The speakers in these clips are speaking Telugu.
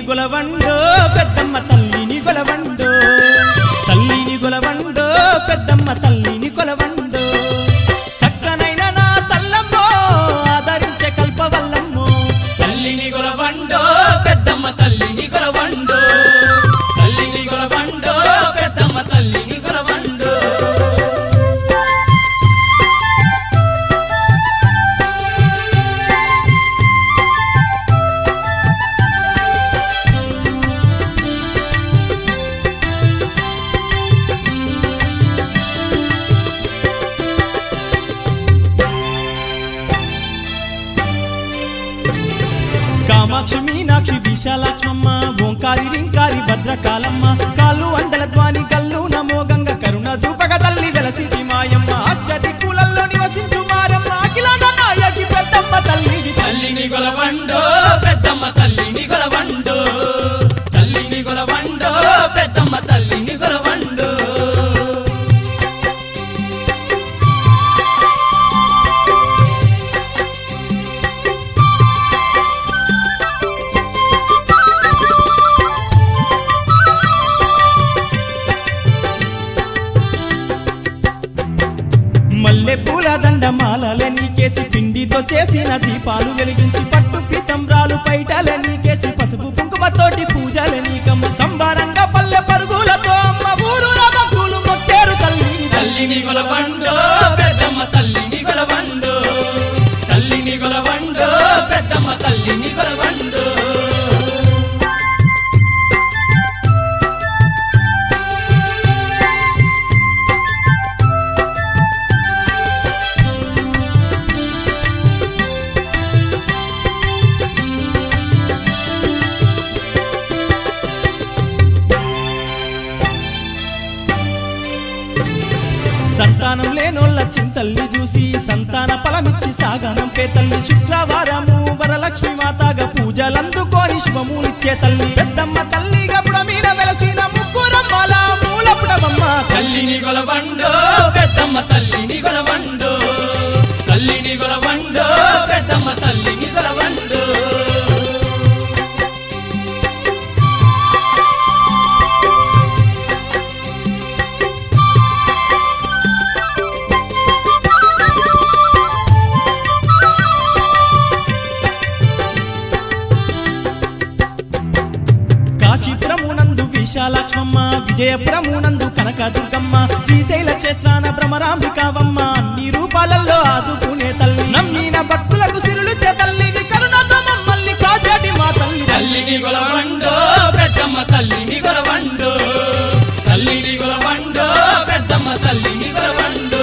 గొలవండో పెద్దమ్మ తల్లిని గొలవండో తల్లిని గొలవండో పెద్దమ్మ తల్లిని గొలవండో చక్కనైన నా తల్లమ్మో ఆదరించే కల్పవల్లమ్మో తల్లిని గొలవండో పెద్దమ్మ తల్లిని గొలవండో తల్లిని గొలవండో పెద్దమ్మ తల్లిని గొలవండో కామాక్షి మీనాక్షి విశాలాక్షమ్మ ఓంకారి రింకారి భద్రకాలమ్మ కాళ్ళు అండల ధ్వాని కల్లు నమో గంగ కరుణ చూపక తల్లి వెలసిది మాయమ్మ అష్టది కులల్లో నివసించు మారమ్మ అఖిలాండ నాయకి పెద్దమ్మ తల్లి తల్లిని గొలవండో పెద్దమ్మ తల్లిని గొలవండో తల్లిని గొలవండో పెద్దమ్మ తల్లిని గొలవండో మల్లె పూల దండ మాలలే నీకేసి పిండితో చేసిన దీపాలు వెలిగించి పట్టు పీతంబ్రాలు పైటలే నీకేసి పసుపు కుంకుమతోటి పూజలే నీకమ్మ సంబారంగా పల్లె పరుగులతో అమ్మ ఊరూర భక్తులు మొక్కేరు తల్లి తల్లిని గొలవండో పెద్దమ్మ తల్లిని గొలవండో తల్లిని గొలవండో పెద్దమ్మ తల్లిని గొలవండో సంతానం లేనోళ్ళ చింతల్ని చూసి సంతాన ఫలమిచ్చి సాగనం పే తల్లి శుక్రవారము వరలక్ష్మి మాతాగా పూజలందుకోని శుభములిచ్చే తల్లి పెద్దమ్మ తల్లిగా మీద వెలసిన ముగ్గురమ్మల మూలపుడమమ్మ తల్లిని గొలవండో పెద్దమ్మ తల్లిని గొలవండో తల్లిని గొలవండో పెద్దమ్మ తల్లిని గొలవండో కాశీపురమునందు విశాలాక్షమ్మ విజయపురమునందు కనకదుర్గమ్మ శ్రీశైల క్షేత్రాన భ్రమరాంబికావమ్మ అన్ని రూపాలలో ఆదుకునే తల్లి నమ్మిన భక్తులకు సిరులిచ్చే తల్లివి కరుణతో మమ్మల్ని కాచాటి మా తల్లి తల్లిని గొలవండో పెద్దమ్మ తల్లిని గొలవండో తల్లిని గొలవండో పెద్దమ్మ తల్లిని గొలవండో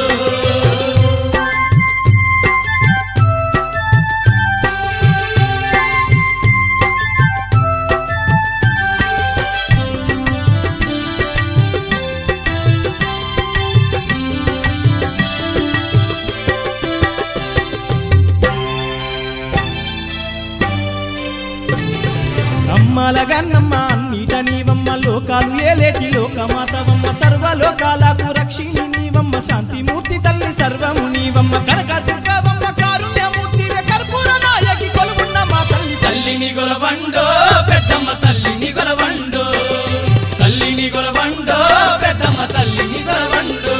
అమ్మలగన్నమ్మ అన్నిట నీవమ్మ లోకాలు ఏలేటి లోకమాతవమ్మ సర్వలోకాలకు రక్షిణి నీవమ్మ శాంతిమూర్తి తల్లి సర్వము నీవమ్మ కనక దుర్గవమ్మ కారుణ్యమూర్తి కర్పూర నాయకి కొలుగున్న మా తల్లి తల్లిని గొలవండో పెద్దమ్మ తల్లిని గొలవండో తల్లిని గొలవండో పెద్దమ్మ తల్లిని గొలవండో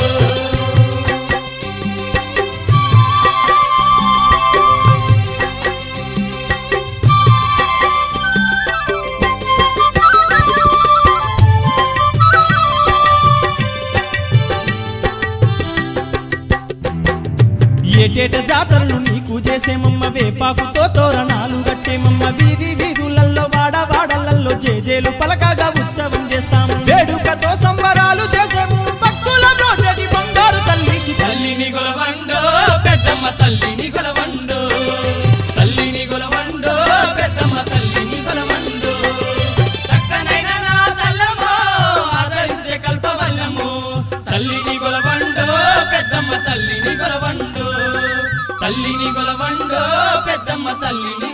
ఏటేట జాతరలు నీకు చేసేమమ్మ వేపాకుతో తోరణాలు కట్టేమమ్మ వీధి వీధులల్లో వాడ వాడలల్లో జేజేలు పలకగా ఉత్సవం చేస్తాము వేడుకతో సంబరాలు చేసేము భక్తుల రోజటి బంగారు తల్లికి తల్లిని గొలవండో పెద్దమ్మ తల్లిని గొలవండో తల్లిని గొలవండో పెద్దమ్మ తల్లిని గొలవండో చక్కనైన నా తల్లమ్మో ఆదరించే కల్పవల్లము తల్లిని గొలవండో పెద్దమ్మ తల్లిని గొలవండో తల్లిని గొలవండో పెద్దమ్మ తల్లిని